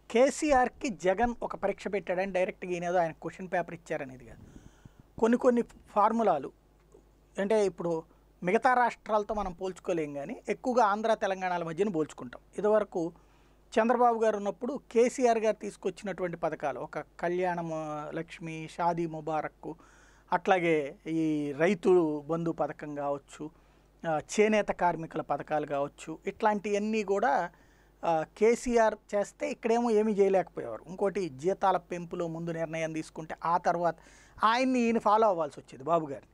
కేసీఆర్కి జగన్ ఒక పరీక్ష పెట్టాడని డైరెక్ట్గా ఈయనేదో ఆయన క్వశ్చన్ పేపర్ ఇచ్చారనేది కాదు కొన్ని కొన్ని ఫార్ములాలు అంటే ఇప్పుడు మిగతా రాష్ట్రాలతో మనం పోల్చుకోలేం కానీ ఎక్కువగా ఆంధ్ర తెలంగాణల మధ్యన పోల్చుకుంటాం ఇదివరకు చంద్రబాబు గారు ఉన్నప్పుడు కేసీఆర్ గారు తీసుకొచ్చినటువంటి పథకాలు ఒక కళ్యాణం ఆ, లక్ష్మి షాదీ ముబారక్ అట్లాగే ఈ రైతు బంధు పథకం కావచ్చు ఆ, చేనేత కార్మికుల పథకాలు కావచ్చు ఇట్లాంటివన్నీ కూడా ఆ, కేసీఆర్ చేస్తే ఇక్కడేమో ఏమీ చేయలేకపోయేవారు ఇంకోటి జీతాల పెంపులో ముందు నిర్ణయం తీసుకుంటే ఆ తర్వాత ఆయన్ని ఈయన ఫాలో అవ్వాల్సి వచ్చేది బాబు గారిని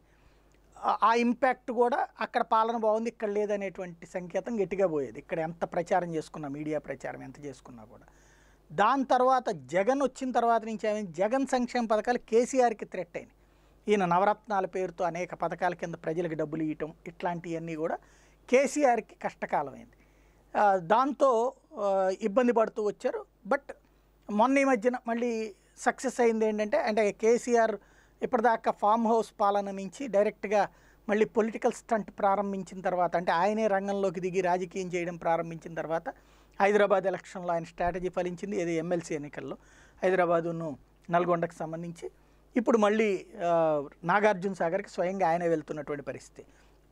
ఆ- ఆ ఇంపాక్ట్ కూడా అక్కడ పాలన బాగుంది ఇక్కడ లేదనేటువంటి సంకేతం గట్టిగా పోయేది ఇక్కడ ఎంత ప్రచారం చేసుకున్నా మీడియా ప్రచారం ఎంత చేసుకున్నా కూడా దాని తర్వాత జగన్ వచ్చిన తర్వాత నుంచి ఏమైంది జగన్ సంక్షేమ పథకాలు కేసీఆర్కి థ్రెట్ అయినాయి ఈయన నవరత్నాల పేరుతో అనేక పథకాల కింద ప్రజలకు డబ్బులు ఇవ్వటం ఇట్లాంటివన్నీ కూడా కేసీఆర్కి కష్టకాలమైంది ఆ, దాంతో ఆ, ఇబ్బంది పడుతూ వచ్చారు బట్ మొన్న ఈ మధ్యన మళ్ళీ సక్సెస్ అయింది ఏంటంటే అంటే కేసీఆర్ ఇప్పటిదాకా ఫామ్ హౌస్ పాలన నుంచి డైరెక్ట్గా మళ్ళీ పొలిటికల్ స్టంట్ ప్రారంభించిన తర్వాత అంటే ఆయనే రంగంలోకి దిగి రాజకీయం చేయడం ప్రారంభించిన తర్వాత హైదరాబాద్ ఎలక్షన్లో ఆయన స్ట్రాటజీ ఫలించింది ఇది ఎమ్మెల్సీ ఎన్నికల్లో హైదరాబాదును నల్గొండకు సంబంధించి ఇప్పుడు మళ్ళీ ఆ, నాగార్జున సాగర్కి స్వయంగా ఆయనే వెళ్తున్నటువంటి పరిస్థితి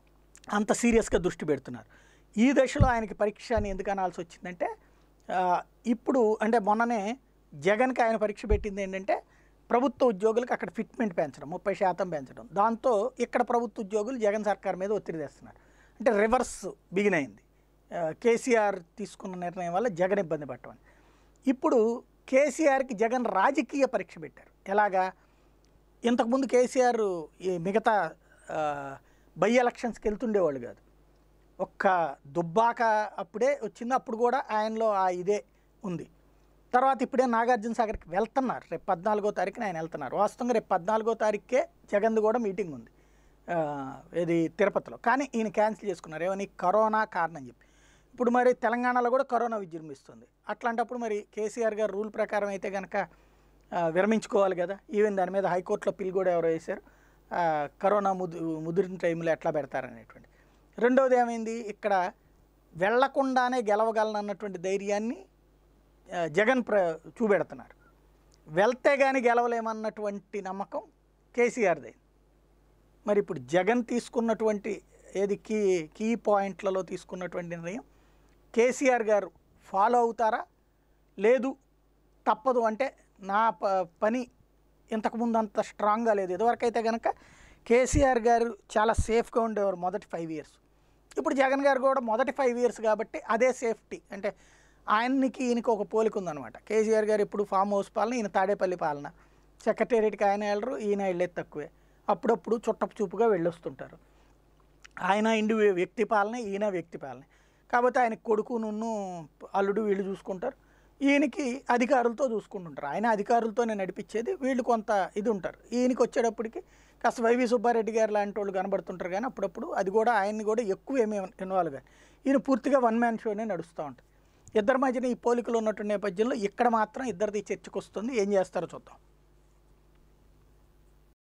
అంత సీరియస్గా దృష్టి పెడుతున్నారు ఈ దశలో ఆయనకి పరీక్ష అని ఎందుకు అనాల్సి వచ్చిందంటే ఆ, ఇప్పుడు అంటే మొన్ననే జగన్కి ఆయన పరీక్ష పెట్టింది ఏంటంటే ప్రభుత్వ ఉద్యోగులకు అక్కడ ఫిట్మెంట్ పెంచడం ముప్పై శాతం పెంచడం దాంతో ఇక్కడ ప్రభుత్వ ఉద్యోగులు జగన్ సర్కార్ మీద ఒత్తిడి తెస్తున్నారు అంటే రివర్స్ బిగిన్ అయింది ఆ, కేసీఆర్ తీసుకున్న నిర్ణయం వల్ల జగన్ ఇబ్బంది పట్టమని ఇప్పుడు కేసీఆర్కి జగన్ రాజకీయ పరీక్ష పెట్టారు ఎలాగా ఇంతకుముందు కేసీఆర్ ఈ మిగతా ఆ, బై ఎలక్షన్స్కి వెళ్తుండేవాళ్ళు కాదు ఒక్క దుబ్బాక అప్పుడే వచ్చింది అప్పుడు కూడా ఆయనలో ఆ ఇదే ఉంది తర్వాత ఇప్పుడే నాగార్జున సాగర్కి వెళ్తున్నారు రేపు పద్నాలుగో తారీఖున ఆయన వెళ్తున్నారు వాస్తవంగా రేపు పద్నాలుగో తారీఖుకే జగన్ది కూడా మీటింగ్ ఉంది ఆ, ఇది తిరుపతిలో కానీ ఈయన క్యాన్సిల్ చేసుకున్నారు ఏమని కరోనా కారణం చెప్పి ఇప్పుడు మరి తెలంగాణలో కూడా కరోనా విజృంభిస్తుంది అట్లాంటప్పుడు మరి కేసీఆర్ గారు రూల్ ప్రకారం అయితే కనుక ఆ, విరమించుకోవాలి కదా ఈవెన్ దాని మీద హైకోర్టులో పిల్ కూడా ఎవరో వేశారు ఆ, కరోనా ముదు ముదిరిన టైంలో ఎట్లా పెడతారనేటువంటి రెండవది ఏమైంది ఇక్కడ వెళ్లకుండానే గెలవగలను అన్నటువంటి ధైర్యాన్ని ఆ, జగన్ ప్ర చూపెడుతున్నారు వెళ్తే కానీ గెలవలేమన్నటువంటి నమ్మకం కేసీఆర్దే మరి ఇప్పుడు జగన్ తీసుకున్నటువంటి ఏది కీ కీ పాయింట్లలో తీసుకున్నటువంటి నిర్ణయం కేసీఆర్ గారు ఫాలో అవుతారా లేదు తప్పదు అంటే నా ప పని ఇంతకుముందు అంత స్ట్రాంగ్గా లేదు ఇదివరకైతే కనుక కేసీఆర్ గారు చాలా సేఫ్గా ఉండేవారు మొదటి ఫైవ్ ఇయర్స్ ఇప్పుడు జగన్ గారు కూడా మొదటి ఫైవ్ ఇయర్స్ కాబట్టి అదే సేఫ్టీ అంటే ఆయనకి ఈయనకి ఒక పోలిక ఉందన్నమాట కేసీఆర్ గారు ఇప్పుడు ఫామ్ హౌస్ పాలన ఈయన తాడేపల్లి పాలన సెక్రటేరియట్కి ఆయన వెళ్ళరు ఈయన వెళ్ళేది తక్కువే అప్పుడప్పుడు చుట్టపు చూపుగా వెళ్ళొస్తుంటారు ఆయన ఇండి వ్యక్తి పాలన ఈయన వ్యక్తి పాలన కాబట్టి ఆయన కొడుకు నున్ను అల్లుడు వీళ్ళు చూసుకుంటారు ఈయనకి అధికారులతో చూసుకుంటుంటారు ఆయన అధికారులతోనే నడిపించేది వీళ్ళు కొంత ఇది ఉంటారు ఈయనకి వచ్చేటప్పటికి కాస్త వైవి సుబ్బారెడ్డి గారు లాంటి వాళ్ళు కనబడుతుంటారు కానీ అప్పుడప్పుడు అది కూడా ఆయన్ని కూడా ఎక్కువ ఏమీ ఇన్వాల్వ్ కానీ ఈయన పూర్తిగా వన్ మ్యాన్ షోనే నడుస్తూ ఉంటుంది ఇద్దరి మధ్యన ఈ పోలికలు ఉన్నటువంటి నేపథ్యంలో ఇక్కడ మాత్రం ఇద్దరిది చర్చకు వస్తుంది ఏం చేస్తారో చూద్దాం